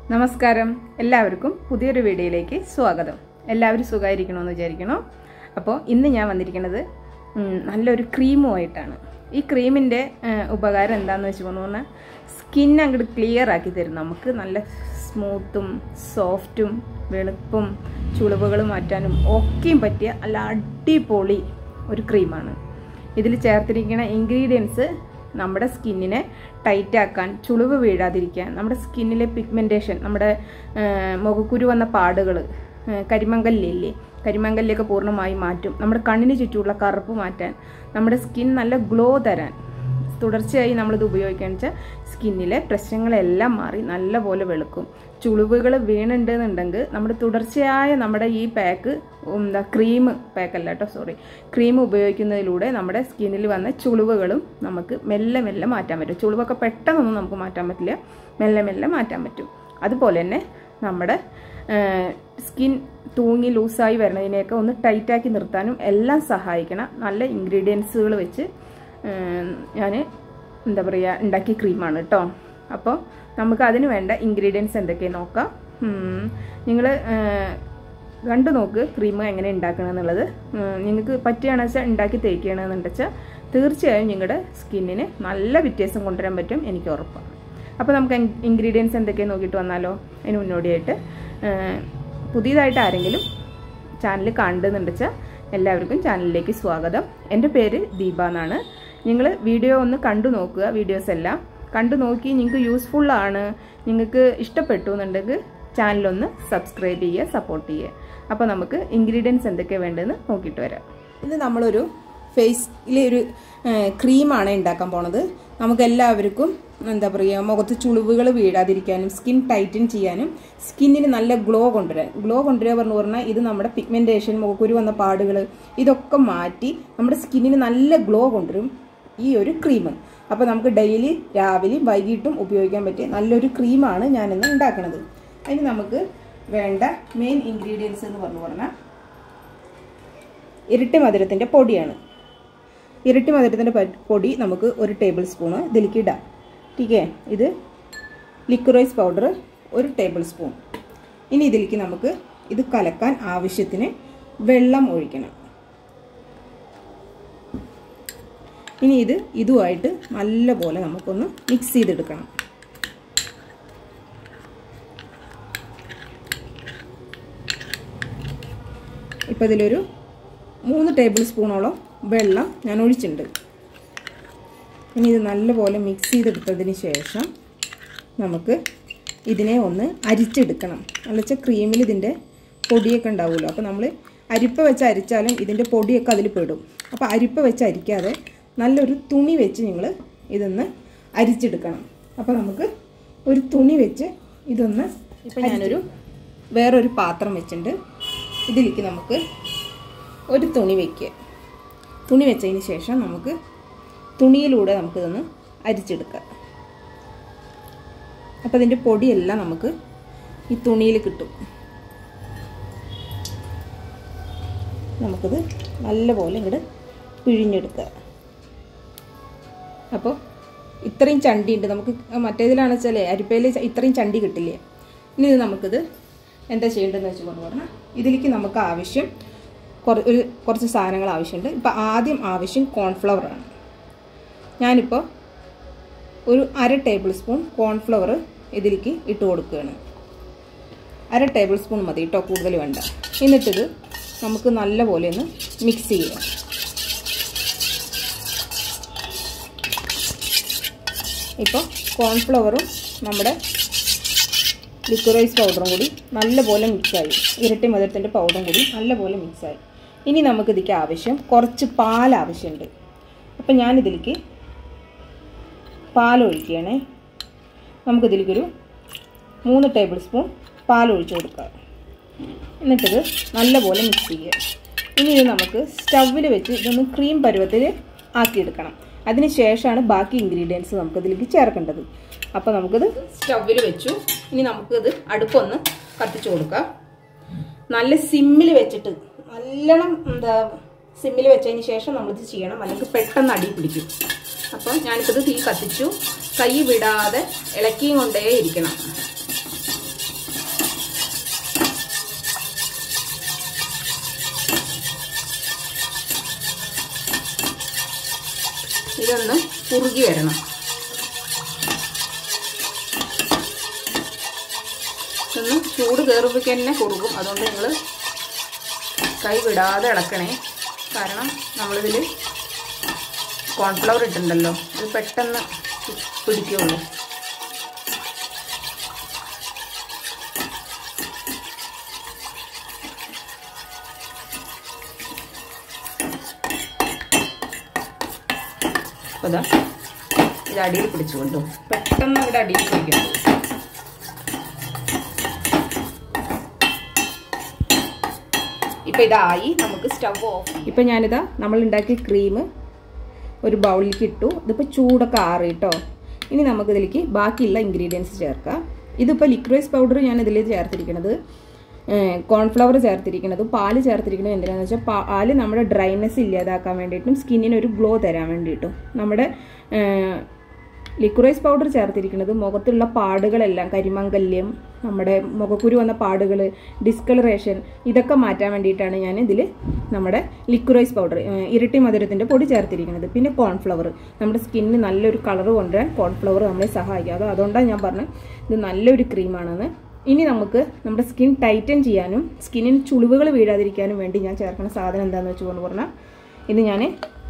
നമസ്കാരം എല്ലാവർക്കും പുതിയൊരു വീഡിയോയിലേക്ക് സ്വാഗതം എല്ലാവരും സുഖമായിരിക്കണമെന്ന് വിചാരിക്കണം അപ്പോൾ ഇന്ന് ഞാൻ വന്നിരിക്കുന്നത് ഉം, നല്ലൊരു ക്രീമുമായിട്ടാണ് ഈ ക്രീമിൻ്റെ ഉപകാരം എന്താണെന്ന് വെച്ച് പറഞ്ഞാൽ സ്കിൻ അങ്ങോട്ട് ക്ലിയർ ആക്കി തരും നമുക്ക് നല്ല സ്മൂത്തും സോഫ്റ്റും വെളുപ്പും ചുളിവുകൾ മാറ്റാനും ഒക്കെയും പറ്റിയ നല്ല അടിപൊളി ഒരു ക്രീമാണ് ഇതിൽ ചേർത്തിരിക്കുന്ന ഇൻഗ്രീഡിയൻസ് നമ്മുടെ സ്കിന്നിനെ ടൈറ്റ് ആക്കാൻ ചുളിവ് വീഴാതിരിക്കാൻ നമ്മുടെ സ്കിന്നിലെ പിഗ്മെൻറ്റേഷൻ നമ്മുടെ ആ, മുഖക്കുരു വന്ന പാടുകൾ കരിമങ്കല്ലില്ലേ കരിമങ്കല്ലിയൊക്കെ പൂർണ്ണമായി മാറ്റും നമ്മുടെ കണ്ണിന് ചുറ്റുമുള്ള കറുപ്പ് മാറ്റാൻ നമ്മുടെ സ്കിൻ നല്ല ഗ്ലോ തരാൻ തുടർച്ചയായി നമ്മളിത് ഉപയോഗിക്കുകയെന്ന് വെച്ചാൽ സ്കിന്നിലെ പ്രശ്നങ്ങളെല്ലാം മാറി നല്ലപോലെ വെളുക്കും ചുളിവുകൾ വീണുണ്ടെന്നുണ്ടെങ്കിൽ നമ്മുടെ തുടർച്ചയായ നമ്മുടെ ഈ പാക്ക് എന്താ ക്രീം പാക്കല്ല കേട്ടോ സോറി ക്രീം ഉപയോഗിക്കുന്നതിലൂടെ നമ്മുടെ സ്കിന്നിൽ വന്ന ചുളിവുകളും നമുക്ക് മെല്ലെ മെല്ലെ മാറ്റാൻ പറ്റും ചുളിവൊക്കെ പെട്ടെന്നൊന്നും നമുക്ക് മാറ്റാൻ പറ്റില്ല മെല്ലെ മെല്ലെ മാറ്റാൻ പറ്റും അതുപോലെ തന്നെ നമ്മുടെ സ്കിൻ തൂങ്ങി ലൂസായി വരുന്നതിനെയൊക്കെ ഒന്ന് ടൈറ്റാക്കി നിർത്താനും എല്ലാം സഹായിക്കണം നല്ല ഇൻഗ്രീഡിയൻസുകൾ വെച്ച് ഞാൻ എന്താ പറയുക ഉണ്ടാക്കിയ ക്രീമാണ് കേട്ടോ അപ്പോൾ നമുക്ക് അതിന് വേണ്ട ഇൻഗ്രീഡിയൻസ് എന്തൊക്കെയാണ് നോക്കാം നിങ്ങൾ കണ്ടു നോക്ക് ക്രീം എങ്ങനെ ഉണ്ടാക്കണമെന്നുള്ളത് നിങ്ങൾക്ക് പറ്റുകയാണെന്ന് വെച്ചാൽ ഉണ്ടാക്കി തേക്കുകയാണെന്നുണ്ട് വെച്ചാൽ തീർച്ചയായും നിങ്ങളുടെ സ്കിന്നിന് നല്ല വ്യത്യാസം കൊണ്ടുവരാൻ പറ്റും എനിക്ക് ഉറപ്പാണ് അപ്പോൾ നമുക്ക് ഇൻഗ്രീഡിയൻസ് എന്തൊക്കെയാണ് നോക്കിയിട്ട് വന്നാലോ അതിന് മുന്നോടിയായിട്ട് പുതിയതായിട്ട് ആരെങ്കിലും ചാനൽ കാണുന്നുണ്ട് വെച്ചാൽ എല്ലാവർക്കും ചാനലിലേക്ക് സ്വാഗതം എൻ്റെ പേര് ദീപ എന്നാണ് നിങ്ങൾ വീഡിയോ ഒന്ന് കണ്ടു നോക്കുക വീഡിയോസ് എല്ലാം കണ്ടു നോക്കി നിങ്ങൾക്ക് യൂസ്ഫുള്ളാണ് നിങ്ങൾക്ക് ഇഷ്ടപ്പെട്ടു എന്നുണ്ടെങ്കിൽ ചാനലൊന്ന് സബ്സ്ക്രൈബ് ചെയ്യുക സപ്പോർട്ട് ചെയ്യുക അപ്പോൾ നമുക്ക് ഇൻഗ്രീഡിയൻസ് എന്തൊക്കെയാണ് വേണ്ടതെന്ന് നോക്കിയിട്ട് വരാം ഇത് നമ്മളൊരു ഫേസിലെ ഒരു ക്രീമാണ് ഉണ്ടാക്കാൻ പോണത് നമുക്ക് എല്ലാവർക്കും എന്താ പറയുക മുഖത്ത് ചുളിവുകൾ വീഴാതിരിക്കാനും സ്കിൻ ടൈറ്റൻ ചെയ്യാനും സ്കിന്നിന് നല്ല ഗ്ലോ കൊണ്ടുവരാൻ ഗ്ലോ കൊണ്ടുവരിക പറഞ്ഞു പറഞ്ഞാൽ ഇത് നമ്മുടെ പിഗ്മെൻറ്റേഷൻ മുഖക്കുരു വന്ന പാടുകൾ ഇതൊക്കെ മാറ്റി നമ്മുടെ സ്കിന്നിന് നല്ല ഗ്ലോ കൊണ്ടുവരും ഈ ഒരു ക്രീം അപ്പോൾ നമുക്ക് ഡെയിലി രാവിലെയും വൈകിട്ടും ഉപയോഗിക്കാൻ പറ്റിയ നല്ലൊരു ക്രീമാണ് ഞാനിന്ന് ഉണ്ടാക്കുന്നത് അതിന് നമുക്ക് വേണ്ട മെയിൻ ഇൻഗ്രീഡിയൻസ് എന്ന് പറഞ്ഞു പറഞ്ഞാൽ ഇരട്ടി മധുരത്തിൻ്റെ പൊടിയാണ് ഇരട്ടി മധുരത്തിൻ്റെ പൊടി നമുക്ക് ഒരു ടേബിൾ സ്പൂണ് ഇതിലേക്ക് ഇടാം ടീക്കേ ഇത് ലിക്വിറൈസ് പൗഡർ ഒരു ടേബിൾ സ്പൂൺ ഇനി ഇതിലേക്ക് നമുക്ക് ഇത് കലക്കാൻ ആവശ്യത്തിന് വെള്ളം ഒഴിക്കണം ഇനി ഇത് ഇതുമായിട്ട് നല്ലപോലെ നമുക്കൊന്ന് മിക്സ് ചെയ്തെടുക്കണം ഇപ്പോൾ ഇതിലൊരു മൂന്ന് ടേബിൾ സ്പൂണോളം വെള്ളം ഞാൻ ഒഴിച്ചിട്ടുണ്ട് ഇനി ഇത് നല്ലപോലെ മിക്സ് ചെയ്തെടുത്തതിന് ശേഷം നമുക്ക് ഇതിനെ ഒന്ന് അരിച്ചെടുക്കണം എന്ന് വെച്ചാൽ ക്രീമിൽ ഇതിൻ്റെ പൊടിയൊക്കെ ഉണ്ടാവുമല്ലോ അപ്പോൾ നമ്മൾ അരിപ്പ വെച്ച് അരിച്ചാലും ഇതിൻ്റെ പൊടിയൊക്കെ അതിൽ പെടും അപ്പോൾ അരിപ്പ വെച്ച് അരിക്കാതെ നല്ലൊരു തുണി വെച്ച് നിങ്ങൾ ഇതൊന്ന് അരിച്ചെടുക്കണം അപ്പോൾ നമുക്ക് ഒരു തുണി വെച്ച് ഇതൊന്ന് ഇപ്പോൾ ഞാനൊരു വേറൊരു പാത്രം വെച്ചിട്ടുണ്ട് ഇതിലേക്ക് നമുക്ക് ഒരു തുണി വയ്ക്കുക തുണി വെച്ചതിന് ശേഷം നമുക്ക് തുണിയിലൂടെ നമുക്കിതൊന്ന് അരിച്ചെടുക്കാം അപ്പോൾ അതിൻ്റെ പൊടിയെല്ലാം നമുക്ക് ഈ തുണിയിൽ കിട്ടും നമുക്കിത് നല്ലപോലെ ഇങ്ങോട്ട് പിഴിഞ്ഞെടുക്കുക അപ്പോൾ ഇത്രയും ചണ്ടി ഉണ്ട് നമുക്ക് മറ്റേതിലാണെന്ന് വെച്ചാൽ അരിപ്പയിൽ ഇത്രയും ചണ്ടി കിട്ടില്ലേ ഇനി ഇത് നമുക്കിത് എന്താ ചെയ്യേണ്ടതെന്ന് വെച്ച് കൊണ്ട് പറഞ്ഞാൽ ഇതിലേക്ക് നമുക്ക് ആവശ്യം ഒരു കുറച്ച് സാധനങ്ങൾ ആവശ്യമുണ്ട് ഇപ്പോൾ ആദ്യം ആവശ്യം കോൺഫ്ലവറാണ് ഞാനിപ്പോൾ ഒരു അര ടേബിൾ സ്പൂൺ കോൺഫ്ലവർ ഇതിലേക്ക് ഇട്ട് കൊടുക്കുകയാണ് അര ടേബിൾ സ്പൂൺ മതി കേട്ടോ കൂടുതൽ വേണ്ട എന്നിട്ടിത് നമുക്ക് നല്ലപോലെ ഒന്ന് മിക്സ് ചെയ്യാം ഇപ്പോൾ കോൺഫ്ലവറും നമ്മുടെ ലിക്വറൈസ് പൗഡറും കൂടി നല്ലപോലെ മിക്സായി ഇരട്ടി മധുരത്തിൻ്റെ പൗഡറും കൂടി നല്ലപോലെ മിക്സായി ഇനി നമുക്കിതിലേക്ക് ആവശ്യം കുറച്ച് പാൽ ആവശ്യമുണ്ട് അപ്പം ഞാനിതിലേക്ക് പാൽ ഒഴിക്കുകയാണേ നമുക്കിതിലേക്കൊരു മൂന്ന് ടേബിൾ സ്പൂൺ പാൽ ഒഴിച്ച് കൊടുക്കുക എന്നിട്ടിത് നല്ലപോലെ മിക്സ് ചെയ്യുക ഇനി ഇത് നമുക്ക് സ്റ്റൗവിൽ വെച്ച് ഇതൊന്ന് ക്രീം പരുവത്തിൽ ആക്കിയെടുക്കണം അതിന് ശേഷമാണ് ബാക്കി ഇൻഗ്രീഡിയൻസ് നമുക്കിതിലേക്ക് ചേർക്കേണ്ടത് അപ്പോൾ നമുക്കിത് സ്റ്റൗവിൽ വെച്ചു ഇനി നമുക്കിത് അടുപ്പൊന്ന് കത്തിച്ചു കൊടുക്കാം നല്ല സിമ്മിൽ വെച്ചിട്ട് നല്ലോണം എന്താ സിമ്മിൽ വെച്ചതിന് ശേഷം നമ്മളിത് ചെയ്യണം അല്ലെങ്കിൽ പെട്ടെന്ന് അടി പിടിക്കും അപ്പോൾ ഞാനിപ്പോൾ ഇത് തീ കത്തിച്ചു കൈ വിടാതെ ഇളക്കിയും കൊണ്ടേ ഇരിക്കണം ഇതൊന്ന് കുറുകി വരണം ഒന്ന് ചൂട് കയറുമ്പോഴേക്ക് തന്നെ കുറുകും അതുകൊണ്ട് നിങ്ങൾ കൈ വിടാതെ ഇളക്കണേ കാരണം നമ്മളിതിൽ കോൺഫ്ലവർ ഇട്ടിട്ടുണ്ടല്ലോ ഇത് പെട്ടെന്ന് പിടിക്കുള്ളൂ അപ്പോൾ ഇതാ ഇത് അടിയിൽ പിടിച്ചു കൊണ്ടു പെട്ടെന്ന് ഇവിടെ അടിയിൽ പിടിക്കും ഇപ്പം ഇതായി നമുക്ക് സ്റ്റവ് ഓഫ് ഇപ്പം ഞാനിതാ നമ്മൾ ഉണ്ടാക്കിയ ക്രീം ഒരു ബൗളിലേക്ക് ഇട്ടു ഇതിപ്പോൾ ചൂടൊക്കെ ആറി കേട്ടോ ഇനി നമുക്കിതിലേക്ക് ബാക്കിയുള്ള ഇൻഗ്രീഡിയൻസ് ചേർക്കാം ഇതിപ്പോൾ ലിക്വിഡൈസ് പൗഡർ ഞാൻ ഇതിൽ ചേർത്തിരിക്കുന്നത് കോൺഫ്ലവർ ചേർത്തിരിക്കുന്നത് പാല് ചേർത്തിരിക്കുന്നത് എന്തിനാണെന്ന് വെച്ചാൽ പാല് നമ്മുടെ ഡ്രൈനെസ് ഇല്ലാതാക്കാൻ വേണ്ടിയിട്ടും സ്കിന്നിന് ഒരു ഗ്ലോ തരാൻ വേണ്ടിയിട്ടും നമ്മുടെ ലിക്വിഡൈസ് പൗഡർ ചേർത്തിരിക്കുന്നത് മുഖത്തുള്ള പാടുകളെല്ലാം കരിമങ്കല്യം നമ്മുടെ മുഖക്കുരു വന്ന പാടുകൾ ഡിസ്കളറേഷൻ ഇതൊക്കെ മാറ്റാൻ വേണ്ടിയിട്ടാണ് ഞാൻ ഇതിൽ നമ്മുടെ ലിക്വിഡൈസ് പൗഡർ ഇരട്ടി മധുരത്തിൻ്റെ പൊടി ചേർത്തിരിക്കുന്നത് പിന്നെ കോൺഫ്ലവർ നമ്മുടെ സ്കിന്നിന് നല്ലൊരു കളർ കൊണ്ടുവരാൻ കോൺഫ്ലവർ നമ്മളെ സഹായിക്കും അത് അതുകൊണ്ടാണ് ഞാൻ പറഞ്ഞത് ഇത് നല്ലൊരു ക്രീമാണെന്ന് ഇനി നമുക്ക് നമ്മുടെ സ്കിൻ ടൈറ്റൻ ചെയ്യാനും സ്കിന്നിന് ചുളിവുകൾ വീഴാതിരിക്കാനും വേണ്ടി ഞാൻ ചേർക്കുന്ന സാധനം എന്താണെന്ന് വെച്ചുകൊണ്ട് പറഞ്ഞാൽ ഇത് ഞാൻ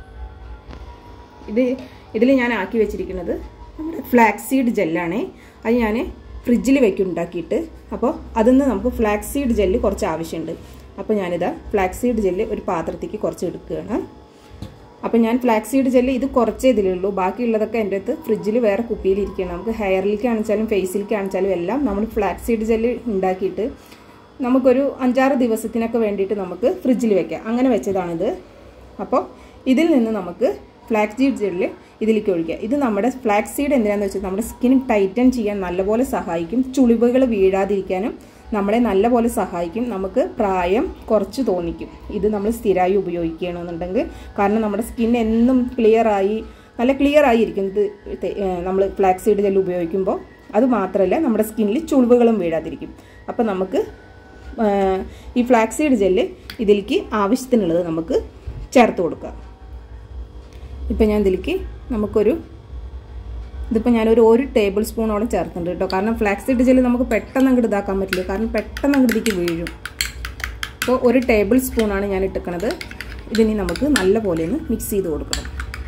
ഇത് ഇതിൽ ഞാൻ ആക്കി വെച്ചിരിക്കുന്നത് നമ്മുടെ ഫ്ലാക്സ് സീഡ് ജെല്ലാണ് അത് ഞാൻ ഫ്രിഡ്ജിൽ വെക്കും ഉണ്ടാക്കിയിട്ട് അപ്പോൾ അതിൽ നിന്ന് നമുക്ക് ഫ്ലാക്സ് സീഡ് ജെല്ല് കുറച്ച് ആവശ്യമുണ്ട് അപ്പോൾ ഞാനിത് ഫ്ലാക്സ് സീഡ് ജെല്ല് ഒരു പാത്രത്തേക്ക് കുറച്ച് എടുക്കുകയാണ് അപ്പോൾ ഞാൻ ഫ്ലാക്സ് സീഡ് ജെല്ല് ഇത് കുറച്ചേ ഇതിലുള്ളൂ ബാക്കിയുള്ളതൊക്കെ എൻ്റെ അടുത്ത് ഫ്രിഡ്ജിൽ വേറെ കുപ്പിയിലിരിക്കുകയാണ് നമുക്ക് ഹെയറിലേക്ക് കാണിച്ചാലും ഫേസിലേക്ക് കാണിച്ചാലും എല്ലാം നമ്മൾ ഫ്ലാക്സ് സീഡ് ജെല്ല് ഉണ്ടാക്കിയിട്ട് നമുക്കൊരു അഞ്ചാറ് ദിവസത്തിനൊക്കെ വേണ്ടിയിട്ട് നമുക്ക് ഫ്രിഡ്ജിൽ വെക്കാം അങ്ങനെ വെച്ചതാണിത് അപ്പോൾ ഇതിൽ നിന്ന് നമുക്ക് ഫ്ലാക്സ് സീഡ് ജെല്ല് ഇതിലേക്ക് ഒഴിക്കുക ഇത് നമ്മുടെ ഫ്ലാക്സ് സീഡ് എന്തിനാന്ന് വെച്ചാൽ നമ്മുടെ സ്കിൻ ടൈറ്റൻ ചെയ്യാൻ നല്ലപോലെ സഹായിക്കും ചുളിവുകൾ വീഴാതിരിക്കാനും നമ്മളെ നല്ലപോലെ സഹായിക്കും നമുക്ക് പ്രായം കുറച്ച് തോന്നിക്കും ഇത് നമ്മൾ സ്ഥിരമായി ഉപയോഗിക്കുകയാണെന്നുണ്ടെങ്കിൽ കാരണം നമ്മുടെ സ്കിൻ എന്നും ക്ലിയറായി നല്ല ക്ലിയർ ആയിരിക്കും ഇത് നമ്മൾ ഫ്ലാക്സ് സീഡ് ജെല്ല് ഉപയോഗിക്കുമ്പോൾ അത് മാത്രമല്ല നമ്മുടെ സ്കിന്നിൽ ചുളിവുകളും വീഴാതിരിക്കും അപ്പോൾ നമുക്ക് ഈ ഫ്ലാക്സ് സീഡ് ജെല്ല് ഇതിലേക്ക് ആവശ്യത്തിനുള്ളത് നമുക്ക് ചേർത്ത് കൊടുക്കാം ഇപ്പം ഞാൻ ഇതിലേക്ക് നമുക്കൊരു ഇതിപ്പോൾ ഞാനൊരു ഒരു ടേബിൾ സ്പൂണോളം ചേർക്കുന്നുണ്ട് കേട്ടോ കാരണം ഫ്ലാക്സ് സീഡ് ജെല്ല് നമുക്ക് പെട്ടെന്ന് അങ്ങോട്ട് ഇതാക്കാൻ പറ്റില്ല കാരണം പെട്ടെന്ന് അങ്ങോട്ട് ഇതിലേക്ക് വീഴും അപ്പോൾ ഒരു ടേബിൾ സ്പൂണാണ് ഞാൻ ഇട്ടിക്കണത് ഇതിനി നമുക്ക് നല്ല പോലെ ഒന്ന് മിക്സ് ചെയ്ത് കൊടുക്കണം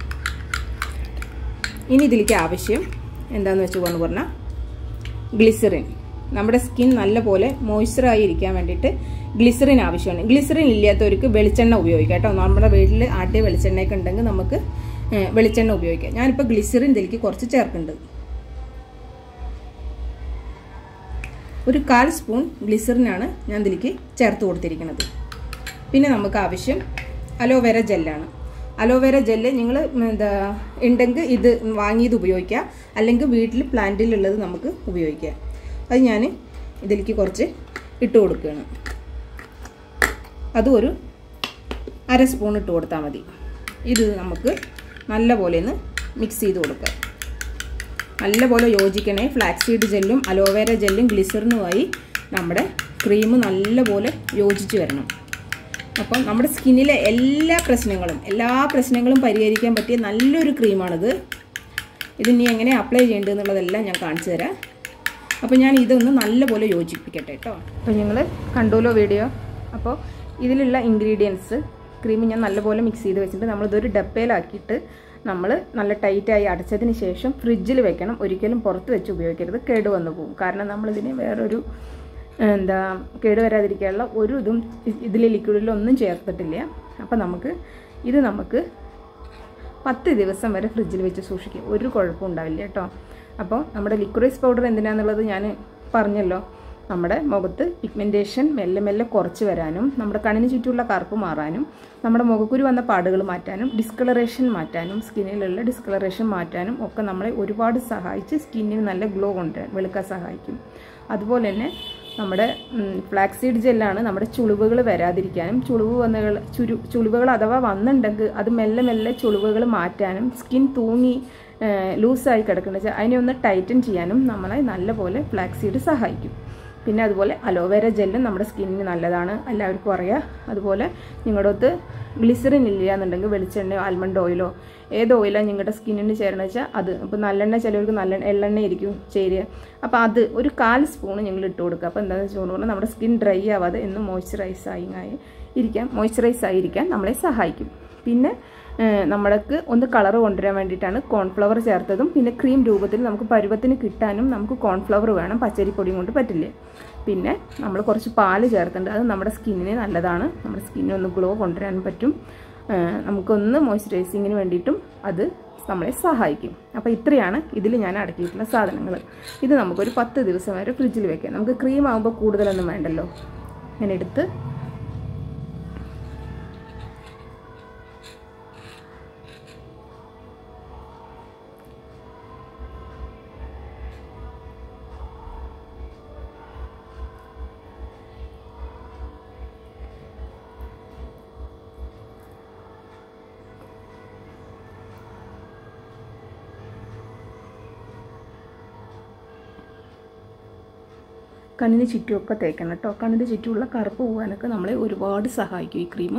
ഇനി ഇതിലേക്ക് ആവശ്യം എന്താണെന്ന് വെച്ച് കൊണ്ട് പറഞ്ഞാൽ ഗ്ലിസറിൻ നമ്മുടെ സ്കിൻ നല്ല പോലെ മോയ്സ്ചറായി ഇരിക്കാൻ വേണ്ടിയിട്ട് ഗ്ലിസറിൻ ആവശ്യമാണ് ഗ്ലിസറിൻ ഇല്ലാത്തവർക്ക് വെളിച്ചെണ്ണ ഉപയോഗിക്കാം കേട്ടോ നമ്മുടെ വീട്ടിൽ ആട്ടിയ വെളിച്ചെണ്ണയൊക്കെ ഉണ്ടെങ്കിൽ നമുക്ക് വെളിച്ചെണ്ണ ഉപയോഗിക്കാം ഞാനിപ്പോൾ ഗ്ലിസറിൻ ഇതിലേക്ക് കുറച്ച് ചേർക്കുന്നുണ്ട് ഒരു കാൽ സ്പൂൺ ഗ്ലിസറിനാണ് ഞാൻ ഇതിലേക്ക് ചേർത്ത് കൊടുത്തിരിക്കുന്നത് പിന്നെ നമുക്ക് ആവശ്യം അലോവേര ജെല്ലാണ് അലോവേര ജെല്ല് നിങ്ങൾ എന്താ ഉണ്ടെങ്കിൽ ഇത് വാങ്ങിയത് ഉപയോഗിക്കുക അല്ലെങ്കിൽ വീട്ടിൽ പ്ലാന്റിലുള്ളത് നമുക്ക് ഉപയോഗിക്കാം അത് ഞാൻ ഇതിലേക്ക് കുറച്ച് ഇട്ട് കൊടുക്കുകയാണ് അതും ഒരു അര സ്പൂൺ ഇട്ട് കൊടുത്താൽ മതി ഇത് നമുക്ക് നല്ല പോലെ ഒന്ന് മിക്സ് ചെയ്ത് കൊടുക്കുക നല്ലപോലെ യോജിക്കണേ ഫ്ലാക്സ് സീഡ് ജെല്ലും അലോവേര ജെല്ലും ഗ്ലിസറിനുമായി നമ്മുടെ ക്രീം നല്ലപോലെ യോജിച്ച് വരണം അപ്പം നമ്മുടെ സ്കിന്നിലെ എല്ലാ പ്രശ്നങ്ങളും എല്ലാ പ്രശ്നങ്ങളും പരിഹരിക്കാൻ പറ്റിയ നല്ലൊരു ക്രീമാണിത് ഇതിനി എങ്ങനെ അപ്ലൈ ചെയ്യേണ്ടത് എന്നുള്ളതെല്ലാം ഞാൻ കാണിച്ചു തരാം അപ്പോൾ ഞാൻ ഇതൊന്ന് നല്ലപോലെ യോജിപ്പിക്കട്ടെ കേട്ടോ അപ്പോൾ നിങ്ങൾ കണ്ടുല്ലോ വീഡിയോ അപ്പോൾ ഇതിലുള്ള ഇൻഗ്രീഡിയൻസ് ക്രീം ഞാൻ നല്ലപോലെ മിക്സ് ചെയ്ത് വെച്ചിട്ട് നമ്മളിതൊരു ഡപ്പയിലാക്കിയിട്ട് നമ്മൾ നല്ല ടൈറ്റായി അടച്ചതിന് ശേഷം ഫ്രിഡ്ജിൽ വെക്കണം ഒരിക്കലും പുറത്ത് വെച്ച് ഉപയോഗിക്കരുത് കേട് വന്നു പോകും കാരണം നമ്മളിതിന് വേറൊരു എന്താ കേട് വരാതിരിക്കാനുള്ള ഒരു ഇതും ഇതിൽ ലിക്വിഡിലൊന്നും ചേർത്തിട്ടില്ല അപ്പോൾ നമുക്ക് ഇത് നമുക്ക് പത്ത് ദിവസം വരെ ഫ്രിഡ്ജിൽ വെച്ച് സൂക്ഷിക്കുക ഒരു കുഴപ്പവും ഉണ്ടാവില്ല കേട്ടോ അപ്പോൾ നമ്മുടെ ലിക്വിഡൈസ് പൗഡർ എന്തിനാന്നുള്ളത് ഞാൻ പറഞ്ഞല്ലോ നമ്മുടെ മുഖത്ത് പിഗ്മെൻറ്റേഷൻ മെല്ലെ മെല്ലെ കുറച്ച് വരാനും നമ്മുടെ കണ്ണിന് ചുറ്റുമുള്ള കറുപ്പ് മാറാനും നമ്മുടെ മുഖക്കുരു വന്ന പാടുകൾ മാറ്റാനും ഡിസ്കളറേഷൻ മാറ്റാനും സ്കിന്നിലുള്ള ഡിസ്കളറേഷൻ മാറ്റാനും ഒക്കെ നമ്മളെ ഒരുപാട് സഹായിച്ച് സ്കിന്നിന് നല്ല ഗ്ലോ കൊണ്ടുവരാൻ വെളുക്കാൻ സഹായിക്കും അതുപോലെ തന്നെ നമ്മുടെ ഫ്ലാക്സീഡ് ജെല്ലാണ് നമ്മുടെ ചുളിവുകൾ വരാതിരിക്കാനും ചുളിവ് വന്നുകൾ ചുരു ചുളിവുകൾ അഥവാ വന്നിട്ടുണ്ടെങ്കിൽ അത് മെല്ലെ മെല്ലെ ചുളിവുകൾ മാറ്റാനും സ്കിൻ തൂങ്ങി ലൂസായി കിടക്കുന്ന വെച്ചാൽ അതിനെ ഒന്ന് ടൈറ്റൻ ചെയ്യാനും നമ്മളെ നല്ലപോലെ ഫ്ലാക്സീഡ് സഹായിക്കും പിന്നെ അതുപോലെ അലോവേര ജെല്ലും നമ്മുടെ സ്കിന്നിന് നല്ലതാണ് എല്ലാവർക്കും അറിയാം അതുപോലെ നിങ്ങളുടെ അടുത്ത് ഗ്ലിസറിൻ ഇല്ല എന്നുണ്ടെങ്കിൽ വെളിച്ചെണ്ണയോ ആൽമണ്ട് ഓയിലോ ഏത് ഓയിലാണ് നിങ്ങളുടെ സ്കിന്നിന് ചേരണമെന്ന് വെച്ചാൽ അത് ഇപ്പോൾ നല്ലെണ്ണ ചിലവർക്ക് നല്ല എള്ളെണ്ണ ആയിരിക്കും ചേരുക അപ്പോൾ അത് ഒരു കാൽ സ്പൂൺ ഞങ്ങൾ ഇട്ട് കൊടുക്കുക അപ്പോൾ എന്താണെന്ന് വെച്ചാൽ പറഞ്ഞാൽ നമ്മുടെ സ്കിൻ ഡ്രൈ ആവാതെ എന്ന് മോയ്സ്ചറൈസ് ആയി ആയി ഇരിക്കാൻ മോയ്സ്ചറൈസ് ആയിരിക്കാൻ നമ്മളെ സഹായിക്കും പിന്നെ നമ്മൾക്ക് ഒന്ന് കളർ കൊണ്ടുവരാൻ വേണ്ടിയിട്ടാണ് കോൺഫ്ലവർ ചേർത്തതും പിന്നെ ക്രീം രൂപത്തിൽ നമുക്ക് പരുവത്തിന് കിട്ടാനും നമുക്ക് കോൺഫ്ലവർ വേണം പച്ചരിപ്പൊടിയും കൊണ്ട് പറ്റില്ല പിന്നെ നമ്മൾ കുറച്ച് പാല് ചേർത്തിട്ടുണ്ട് അത് നമ്മുടെ സ്കിന്നിന് നല്ലതാണ് നമ്മുടെ സ്കിന്നിന് ഒന്ന് ഗ്ലോ കൊണ്ടുവരാൻ പറ്റും നമുക്കൊന്ന് മോയ്സ്ചറൈസിങ്ങിന് വേണ്ടിയിട്ടും അത് നമ്മളെ സഹായിക്കും അപ്പോൾ ഇത്രയാണ് ഇതിൽ ഞാൻ അടക്കിയിട്ടുള്ള സാധനങ്ങൾ ഇത് നമുക്കൊരു പത്ത് ദിവസം വരെ ഫ്രിഡ്ജിൽ വെക്കാം നമുക്ക് ക്രീം ആകുമ്പോൾ കൂടുതലൊന്നും വേണ്ടല്ലോ ഇങ്ങനെ എടുത്ത് കണ്ണിന് ചുറ്റുമൊക്കെ തേക്കണം കേട്ടോ കണ്ണിന് ചുറ്റുമുള്ള കറുപ്പ് പോകാനൊക്കെ നമ്മളെ ഒരുപാട് സഹായിക്കും ഈ ക്രീം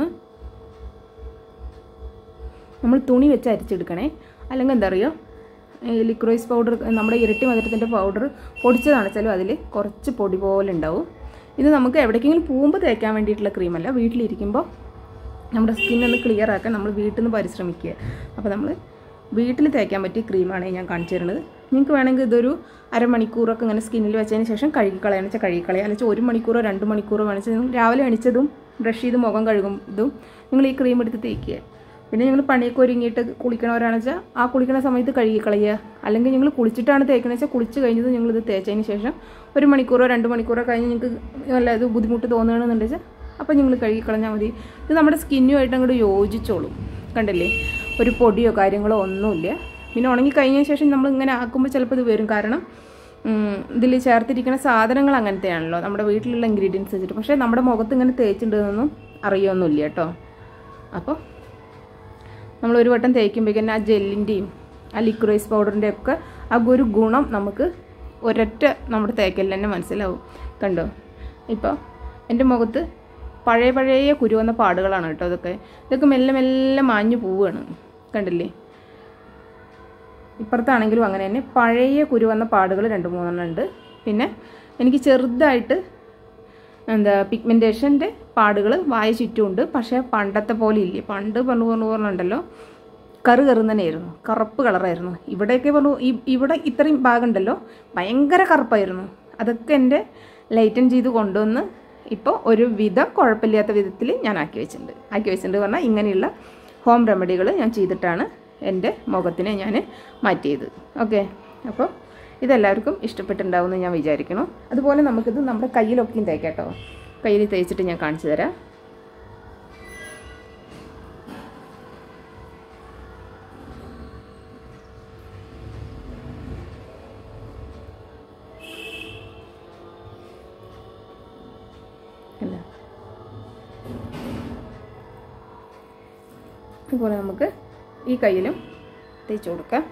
നമ്മൾ തുണി വെച്ച് അരിച്ചെടുക്കണേ അല്ലെങ്കിൽ എന്താ പറയുക ലിക്രോയിസ് പൗഡർ നമ്മുടെ ഇരട്ടി മധുരത്തിൻ്റെ പൗഡർ പൊടിച്ചതാണ് വെച്ചാലും അതിൽ കുറച്ച് പൊടി പോലെ ഉണ്ടാവും ഇത് നമുക്ക് എവിടേക്കെങ്കിലും പോകുമ്പോൾ തേക്കാൻ വേണ്ടിയിട്ടുള്ള ക്രീമല്ല വീട്ടിലിരിക്കുമ്പോൾ നമ്മുടെ സ്കിന്നൊന്ന് ക്ലിയർ ആക്കാൻ നമ്മൾ വീട്ടിൽ നിന്ന് പരിശ്രമിക്കുക അപ്പോൾ നമ്മൾ വീട്ടിൽ തേക്കാൻ പറ്റിയ ക്രീമാണ് ഞാൻ കാണിച്ചു തരുന്നത് നിങ്ങൾക്ക് വേണമെങ്കിൽ ഇതൊരു അരമണിക്കൂറൊക്കെ ഇങ്ങനെ സ്കിന്നിൽ വെച്ചതിന് ശേഷം കഴുകിക്കളയാന്ന് വെച്ചാൽ കഴുകിക്കളയാന്ന് വെച്ചാൽ ഒരു മണിക്കൂറോ രണ്ട് മണിക്കൂറോ വേണമെന്ന് നിങ്ങൾ രാവിലെ എണിച്ചതും ബ്രഷ് ചെയ്ത് മുഖം കഴുകും ഇതും നിങ്ങൾ ഈ ക്രീം എടുത്ത് തേക്കുക പിന്നെ നിങ്ങൾ പണിയൊക്കെ ഒരുങ്ങിയിട്ട് കുളിക്കണവരാണെന്ന് വെച്ചാൽ ആ കുളിക്കണ സമയത്ത് കഴുകിക്കളയുക അല്ലെങ്കിൽ നിങ്ങൾ കുളിച്ചിട്ടാണ് തേക്കണമെന്ന് വെച്ചാൽ കുളിച്ച് കഴിഞ്ഞത് നിങ്ങൾ ഇത് തേച്ചതിന് ശേഷം ഒരു മണിക്കൂറോ രണ്ട് മണിക്കൂറോ കഴിഞ്ഞ് നിങ്ങൾക്ക് വല്ല ഇത് ബുദ്ധിമുട്ട് തോന്നുകയാണെന്നുണ്ടെങ്കിൽ അപ്പോൾ നിങ്ങൾ കഴുകിക്കളഞ്ഞാൽ മതി ഇത് നമ്മുടെ സ്കിന്നുമായിട്ട് അങ്ങോട്ട് യോജിച്ചോളും കണ്ടില്ലേ ഒരു പൊടിയോ കാര്യങ്ങളോ ഒന്നുമില്ല പിന്നെ ഉണങ്ങി കഴിഞ്ഞതിന് ശേഷം നമ്മൾ ഇങ്ങനെ ആക്കുമ്പോൾ ചിലപ്പോൾ ഇത് വരും കാരണം ഇതിൽ ചേർത്തിരിക്കുന്ന സാധനങ്ങൾ അങ്ങനത്തെയാണല്ലോ നമ്മുടെ വീട്ടിലുള്ള ഇൻഗ്രീഡിയൻസ് വെച്ചിട്ട് പക്ഷേ നമ്മുടെ മുഖത്ത് ഇങ്ങനെ തേച്ചിട്ടുണ്ടെന്നൊന്നും അറിയൊന്നുമില്ല കേട്ടോ അപ്പോൾ നമ്മൾ ഒരു വട്ടം തേക്കുമ്പോഴേക്കും ആ ജെല്ലിൻ്റെയും ആ ലിക്വിഡൈസ് പൗഡറിൻ്റെ ഒക്കെ ആ ഒരു ഗുണം നമുക്ക് ഒരൊറ്റ നമ്മുടെ തേക്കലിൽ തന്നെ മനസ്സിലാവും കണ്ടോ ഇപ്പോൾ എൻ്റെ മുഖത്ത് പഴയ പഴയ കുരുവന്ന പാടുകളാണ് കേട്ടോ ഇതൊക്കെ ഇതൊക്കെ മെല്ലെ മെല്ലെ മാഞ്ഞു പോവുകയാണ് കണ്ടില്ലേ ഇപ്പുറത്താണെങ്കിലും അങ്ങനെ തന്നെ പഴയ കുരുവന്ന പാടുകൾ രണ്ട് മൂന്നെണ്ണം ഉണ്ട് പിന്നെ എനിക്ക് ചെറുതായിട്ട് എന്താ പിഗ്മെൻറ്റേഷൻ്റെ പാടുകൾ വായ ചുറ്റുമുണ്ട് പക്ഷേ പണ്ടത്തെ പോലെ ഇല്ല പണ്ട് പറഞ്ഞു പറഞ്ഞു പറഞ്ഞുണ്ടല്ലോ കറ് കറുന്ന് തന്നെയായിരുന്നു കറുപ്പ് കളറായിരുന്നു ഇവിടെയൊക്കെ പറഞ്ഞു ഈ ഇവിടെ ഇത്രയും ഭാഗം ഉണ്ടല്ലോ ഭയങ്കര കറുപ്പായിരുന്നു അതൊക്കെ എൻ്റെ ലൈറ്റൻ ചെയ്ത് കൊണ്ടുവന്ന് ഇപ്പോൾ ഒരു വിധം കുഴപ്പമില്ലാത്ത വിധത്തിൽ ഞാൻ ആക്കി വെച്ചിട്ടുണ്ട് ആക്കി വെച്ചിട്ടുണ്ട് പറഞ്ഞാൽ ഇങ്ങനെയുള്ള ഹോം റെമഡികൾ ഞാൻ ചെയ്തിട്ടാണ് എൻ്റെ മുഖത്തിനെ ഞാൻ മാറ്റിയത് ഓക്കെ അപ്പോൾ ഇതെല്ലാവർക്കും ഇഷ്ടപ്പെട്ടിട്ടുണ്ടാവുമെന്ന് ഞാൻ വിചാരിക്കണം അതുപോലെ നമുക്കിത് നമ്മുടെ കയ്യിലൊക്കെയും തേക്കാം കേട്ടോ കയ്യിൽ തേച്ചിട്ട് ഞാൻ കാണിച്ചു തരാം അല്ല അതുപോലെ നമുക്ക് ഈ കയ്യിലും തേച്ച് കൊടുക്കാം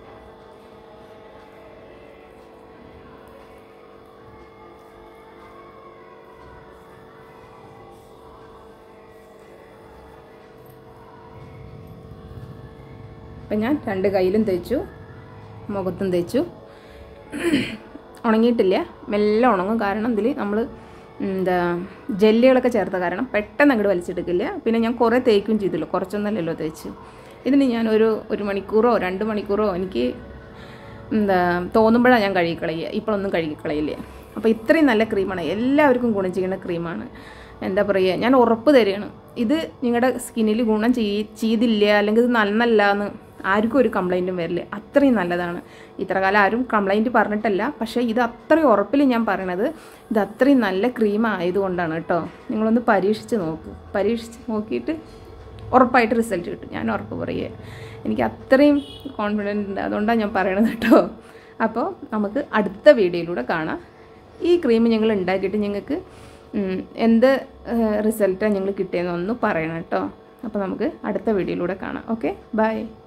അപ്പം ഞാൻ രണ്ട് കയ്യിലും തേച്ചു മുഖത്തും തേച്ചു ഉണങ്ങിയിട്ടില്ല മെല്ലെ ഉണങ്ങും കാരണം ഇതിൽ നമ്മൾ എന്താ ജെല്ലുകളൊക്കെ ചേർത്ത കാരണം പെട്ടെന്ന് അങ്ങോട്ട് വലിച്ചെടുക്കില്ല പിന്നെ ഞാൻ കുറേ തേക്കും ചെയ്തല്ലോ കുറച്ചൊന്നല്ലല്ലോ തേച്ച് ഇതിന് ഞാൻ ഒരു ഒരു മണിക്കൂറോ രണ്ട് മണിക്കൂറോ എനിക്ക് എന്താ തോന്നുമ്പോഴാണ് ഞാൻ കഴുകിക്കളയുക ഇപ്പോഴൊന്നും കഴുകിക്കളയില്ല അപ്പോൾ ഇത്രയും നല്ല ക്രീമാണ് എല്ലാവർക്കും ഗുണം ചെയ്യുന്ന ക്രീമാണ് എന്താ പറയുക ഞാൻ ഉറപ്പ് തരികയാണ് ഇത് നിങ്ങളുടെ സ്കിന്നിൽ ഗുണം ചെയ് ചെയ്തില്ല അല്ലെങ്കിൽ ഇത് നന്നല്ല എന്ന് ആർക്കും ഒരു കംപ്ലൈൻറ്റും വരില്ല അത്രയും നല്ലതാണ് ഇത്ര കാലം ആരും കംപ്ലൈൻറ്റ് പറഞ്ഞിട്ടല്ല പക്ഷേ ഇത് അത്രയും ഉറപ്പിൽ ഞാൻ പറയണത് ഇത് അത്രയും നല്ല ക്രീം ആയതുകൊണ്ടാണ് കേട്ടോ നിങ്ങളൊന്ന് പരീക്ഷിച്ച് നോക്കൂ പരീക്ഷിച്ച് നോക്കിയിട്ട് ഉറപ്പായിട്ട് റിസൾട്ട് കിട്ടും ഞാൻ ഉറപ്പ് പറയുക എനിക്ക് അത്രയും കോൺഫിഡൻറ്റ് ഉണ്ട് അതുകൊണ്ടാണ് ഞാൻ പറയണത് കേട്ടോ അപ്പോൾ നമുക്ക് അടുത്ത വീഡിയോയിലൂടെ കാണാം ഈ ക്രീം ഞങ്ങൾ ഉണ്ടാക്കിയിട്ട് ഞങ്ങൾക്ക് എന്ത് റിസൾട്ടാണ് ഞങ്ങൾ കിട്ടിയതെന്നൊന്ന് പറയണം കേട്ടോ അപ്പോൾ നമുക്ക് അടുത്ത വീഡിയോയിലൂടെ കാണാം ഓക്കെ ബൈ